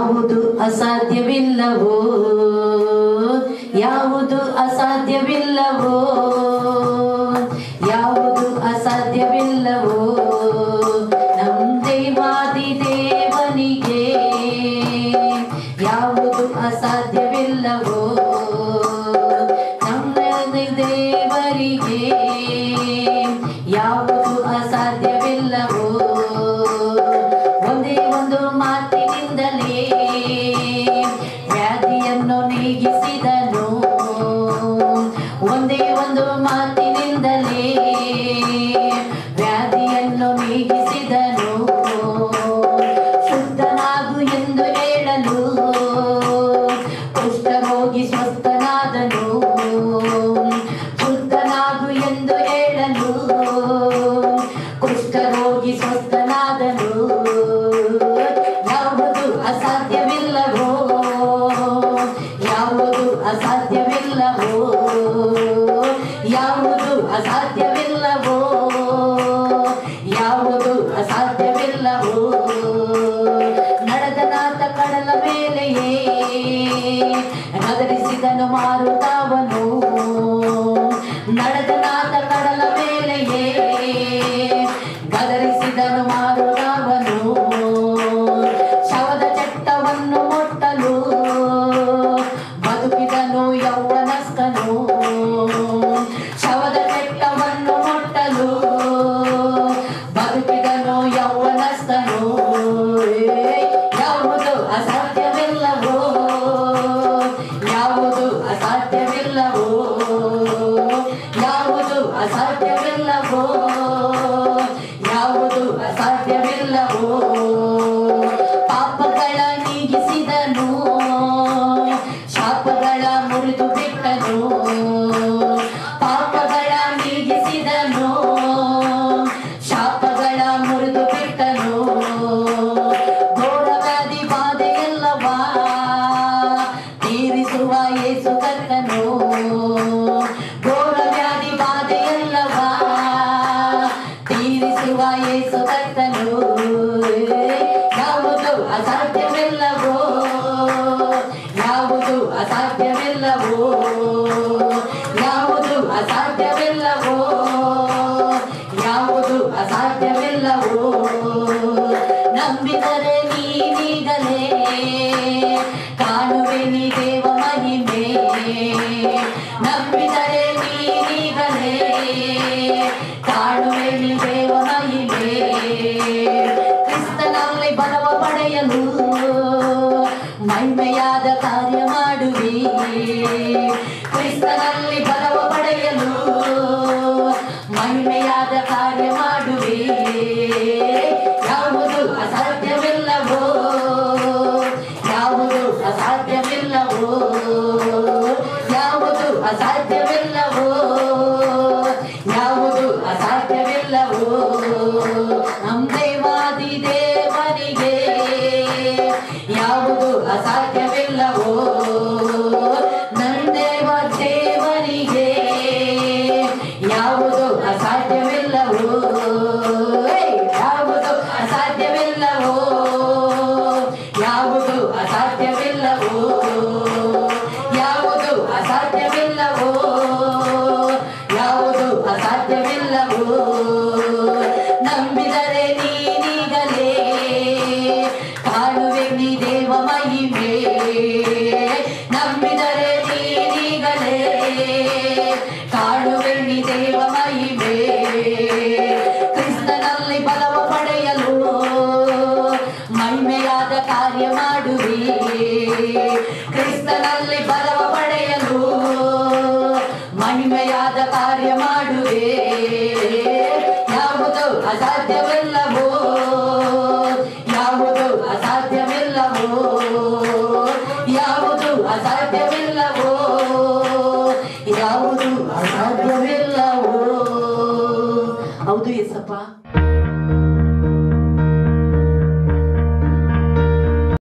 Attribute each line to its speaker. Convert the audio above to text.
Speaker 1: ಯಾವುದು ಅಸಾಧ್ಯವಿಲ್ಲವೋ ಯಾವುದು ಅಸಾಧ್ಯವಿಲ್ಲವೋ ಯಾವುದು ಅಸಾಧ್ಯವಿಲ್ಲವೋ ನಮ್ ದೇವಾದಿ ದೇವನಿಗೆ ಯಾವುದು ಅಸಾಧ್ಯವಿಲ್ಲವೋ ನಮ್ಮ ದೇವರಿಗೆ ಯಾವುದು ಅಸಾಧ್ಯವಿಲ್ಲವೋ ಒಂದೇ ಒಂದು ಮಾತಿನಿಂದಲೇ ವ್ಯಾಧಿಯನ್ನು ನೀಗಿಸಿದನು ಒಂದೇ ಒಂದು ಮಾತಿನಿಂದಲೇ ವ್ಯಾಧಿಯನ್ನು ನೀಗಿಸಿದನು ಶುದ್ಧನಾಗು ಎಂದು ಹೇಳಲು ಕುಷ್ಠರೋಗಿ ಸ್ವಸ್ಥನಾದನು ಶುದ್ಧನಾಗು ಎಂದು ಹೇಳಲು ಕುಷ್ಠರೋಗಿ ಸ್ವಸ್ಥನಾದನು ಯಾವುದು ಅಸಾಧ್ಯವಿಲ್ಲವೋ ಯಾವುದು ಅಸಾಧ್ಯವಿಲ್ಲವೋ ಯಾವುದು ಅಸಾಧ್ಯವಿಲ್ಲವೋ ಯಾವುದು ಅಸಾಧ್ಯವಿಲ್ಲವೋ ನಡೆದನಾಥ ಕಡಲ ಮೇಲೆಯೇ ಗದರಿಸಿದನು ಮಾರುತಾವನು ನಡೆದನಾಥ ಕಡಲ ಮೇಲೆಯೇ ಗದರಿಸಿದನು ಮಾರುತಾವನು ಶವದ ಚಟ್ಟವನ್ನು ಮುಟ್ಟಲು ಬದುಕಿದನು ಯೌವನಸ್ಥನು ಶವದ ಚಟ್ಟವನ್ನು ಮುಟ್ಟಲು ಬದುಕಿದನು ಯೌವನಸ್ಥನು ಯಾವುದು ಅಸಾಧ್ಯವಿಲ್ಲವೋ ಯಾವುದು ಅಸಾಧ್ಯವಿಲ್ಲವೋ ಯಾವುದು ಅಸಾಧ್ಯವಿಲ್ಲವೋ ಯಾವುದು ಅಸಾಧ್ಯವಿಲ್ಲವೋ ಪಾಪಗಳ ನೀಗಿಸಿದನು ಶಾಪಗಳ ಮುರಿದು ಬಿಟ್ಟನು ಪಾಪಗಳ ನೀಗಿಸಿದನು ಶಾಪಗಳ ಮುರಿದು ಬಿಟ್ಟನು ಘೋರವ್ಯಾಧಿ ಬಾಧೆಯಲ್ಲವಾ ತೀರಿಸುವ ಯೇಸು ಕರ್ತನು ಘೋರವ್ಯಾಧಿ ಬಾಧೆಯಲ್ಲವಾ ತೀರಿಸುವ ಯೇಸು ಕರ್ತನು ಯಾವುದು ಅಸಾಧ್ಯವಿಲ್ಲವೋ ಯಾವುದು ಅಸಾಧ್ಯವಿಲ್ಲವೋ ಯಾವುದು ಅಸಾಧ್ಯವಿಲ್ಲವೋ ಯಾವುದು ಅಸಾಧ್ಯವಿಲ್ಲವೋ ನಂಬಿದರೆ ನೀನೀಗಲೇ ಕಾಣುವೆ ನೀ ದೇವ ಮಹಿಮೆ ನಂಬಿದರೆ ನೀನೀಗಲೇ ಕಾಣುವೆ ನೀ ದೇವ ಮಹಿಮೆ ಕ್ರಿಸ್ತನಲ್ಲಿ ಬಲವ ಪಡೆಯಲು ಮಹಿಮೆಯಾದ ಕಾರ್ಯ ಮಾಡುವಿ ಕ್ರಿಸ್ತನಲ್ಲಿ ಬಲವ ಪಡೆಯಲು ಮಹಿಮೆಯಾದ ಕಾರ್ಯ ಮಾಡುವಿ ಯಾವುದು ಅಸಾಧ್ಯವಿಲ್ಲವೋ ಯಾವುದು ಅಸಾಧ್ಯವಿಲ್ಲವೋ ಯಾವುದು ಅಸಾಧ್ಯವಿಲ್ಲವೋ ಯಾವುದು ಅಸಾಧ್ಯವಿಲ್ಲವೋ ನಮ್ ದೇವಾದಿ ದೇವನಿಗೆ ಯಾವುದು ಅಸಾಧ್ಯವಿಲ್ಲವೋ ನನ್ ದೇವ ದೇವನಿಗೆ ಯಾವುದು ಅಸಾಧ್ಯವಿಲ್ಲವೋ ಏ, ಯಾವುದು ಅಸಾಧ್ಯವಿಲ್ಲವೋ ಯಾವುದು ಅಸಾಧ್ಯವಿಲ್ಲವೋ ಯಾವುದು ಅಸಾಧ್ಯವಿಲ್ಲವೋ ಯಾವುದು ಅಸಾಧ್ಯವಿಲ್ಲವೋ ನಂಬಿದರೆ ನೀನೀಗಲೇ ಕಾಣುವೆ ನೀ ದೇವ ಮಹಿಮೆ ನಂಬಿದರೆ ನೀನೀಗಲೇ ಕಾಣುವೆ ನೀ ದೇವ ಮಹಿಮೆ ಕ್ರಿಸ್ತನಲ್ಲಿ ಬಲವ ಪಡೆಯಲು ಮಹಿಮೆಯಾದ ಕಾರ್ಯ ಮಾಡುವಿ ಕ್ರಿಸ್ತನಲ್ಲಿ ಬಲವ ಪಡೆಯಲು ಮಹಿಮೆಯಾದ ಕಾರ್ಯ ಮಾಡಿ